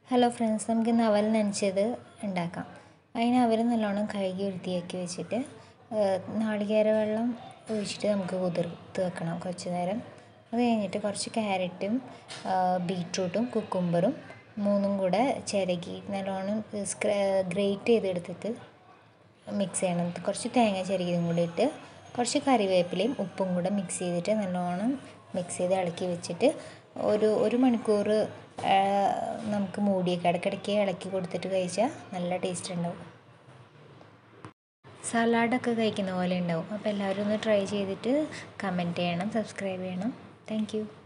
hello friends നമുക്ക് ഇന്ന് അവൽ നനച്ചത് ഉണ്ടാക്കാം അതിന് അവൽ നല്ലോണം കഴുകി വൃത്തിയാക്കി വെച്ചിട്ട് നാളികേര വെള്ളം ഒഴിച്ചിട്ട് നമുക്ക് കുതിർത്ത് വെക്കണം കുറച്ച് നേരം അത് കഴിഞ്ഞിട്ട് കുറച്ച് ക്യാരറ്റും ബീട്രൂട്ടും കുക്കുംബറും മൂന്നും കൂടെ ചിരകി നല്ലോണം ഗ്രേറ്റ് ചെയ്തെടുത്തിട്ട് മിക്സ് ചെയ്യണം കുറച്ച് തേങ്ങ ചിരകിയതും കൂടി ഇട്ട് കുറച്ച് കറിവേപ്പിലയും ഉപ്പും കൂടെ മിക്സ് ചെയ്തിട്ട് നല്ലോണം മിക്സ് ചെയ്ത് ഇളക്കി വെച്ചിട്ട് ഒരു ഒരു മണിക്കൂർ നമുക്ക് മൂടിയൊക്കെ ഇടയ്ക്കിടയ്ക്ക് ഇളക്കി കൊടുത്തിട്ട് കഴിച്ചാൽ നല്ല ടേസ്റ്റ് ഉണ്ടാവും സലാഡൊക്കെ കഴിക്കുന്ന പോലെ ഉണ്ടാവും അപ്പോൾ എല്ലാവരും ഒന്ന് ട്രൈ ചെയ്തിട്ട് കമൻറ്റ് ചെയ്യണം സബ്സ്ക്രൈബ് ചെയ്യണം താങ്ക്